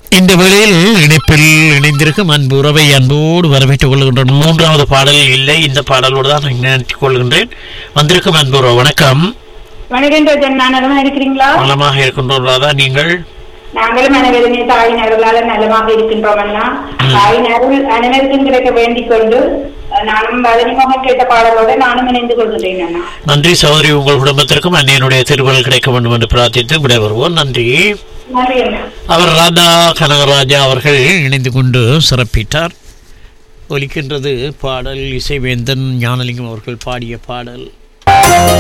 இந்த வேளையில் இணைப்பில் இணைந்திருக்கும் அன்பு உறவை அன்போடு வரவேற்றுக் கொள்கின்றேன் மூன்றாவது பாடல் இல்லை இந்த பாடலோடு தான் நான் நினைத்துக் கொள்கின்றேன் வந்திருக்கும் அன்பு உறவு வணக்கம் வணக்கம் ரோஜன் நான் நலமா இருக்கிறீங்களா நலமாக இருக்கின்றோம் ராதா நீங்கள் நாங்களும் அனைவருமே தாயின் அருளால நலமாக இருக்கின்றோம் அண்ணா தாயின் அருள் அனைவருக்கும் கிடைக்க வேண்டிக் கொண்டு அஹ், நானும் ரஜினிமோகன் கேட்ட பாடலோட நானும் இணைந்து கொள்கிறேன் அண்ணா நன்றி சகோதரி உங்கள் குடும்பத்திற்கும் அன்னையனுடைய திருவள் கிடைக்க வேண்டும் என்று பிரார்த்தித்து விடைபெறுவோம் நன்றி நன்றி அண்ணா அவர் ராதா கனகராஜா அவர்கள் இணைந்து கொண்டு சிறப்பித்தார் ஒலிக்கின்றது பாடல் இசைவேந்தன் ஞானலிங்கம் அவர்கள் பாடிய பாடல்